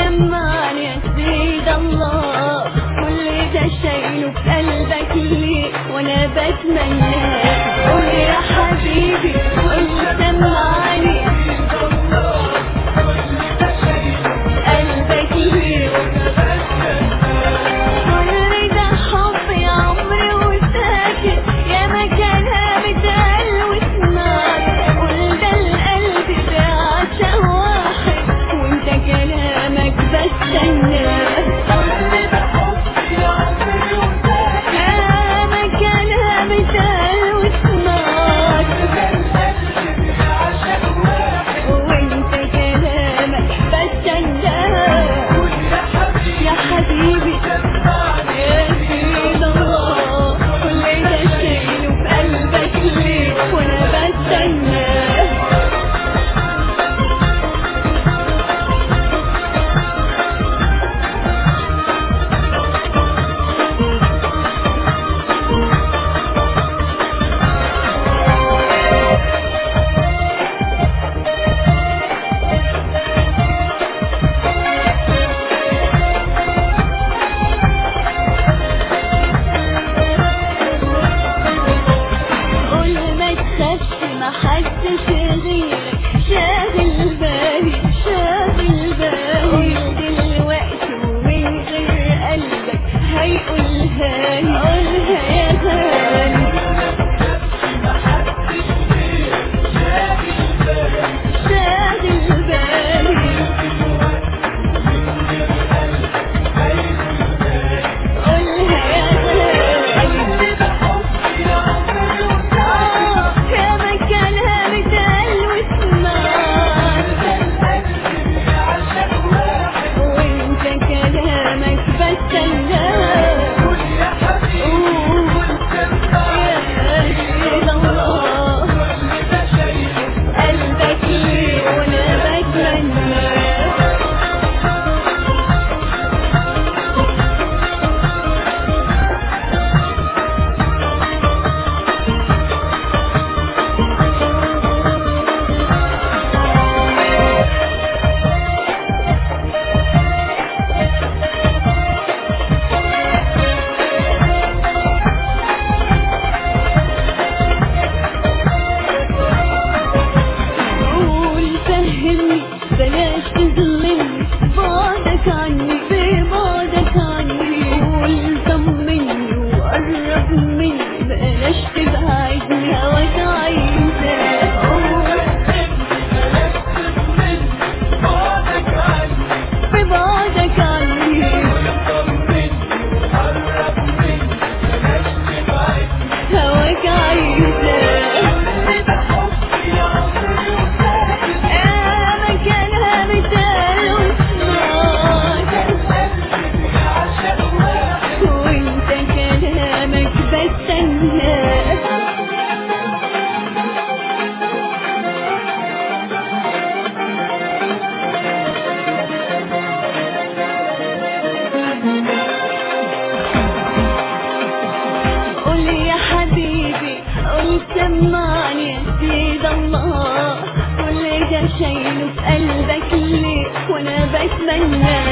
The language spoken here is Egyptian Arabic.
سمعني يا سيد الله كل ده شايله في قلبك ليه وانا بتمنى قول يا حبيبي قول سمعني قلبك ليه كل ده حب يا عمري وساكت يا مكانها بتقل وسمعت قول ده القلب بيعشق واحد وانت كلامك بستناه يا مكانها بتقل وسمعت وانت كلامك بستناه يا حبيبي يا سيد الله كل ده شايله في قلبك ليه وانا بستناه قول ما تخافش ما حدش غيرك شاغل بالي شاغل بالي قول دلوقتي ومن غير قلبك هيقولها لي قولها يا غالي شاغل بالي قولها يا غالي يا مكانها بتقل وسمعت وانت كلامك بستناه قول يا سيد الله قلبك ليه وانا بتمناه قول فهمني بلاش تظلمني بعدك عني ببعدك عني قول طمني وقرب مني بلاش تبعدني هواك عايزة قول ببعدك عني هواك عايزة يا مكانها مثال وسمعت وانت كلامك بستناه قول يا حبيبي قول سمعني يا سيد الله كل ده شايله في قلبك ليه وانا بتمنى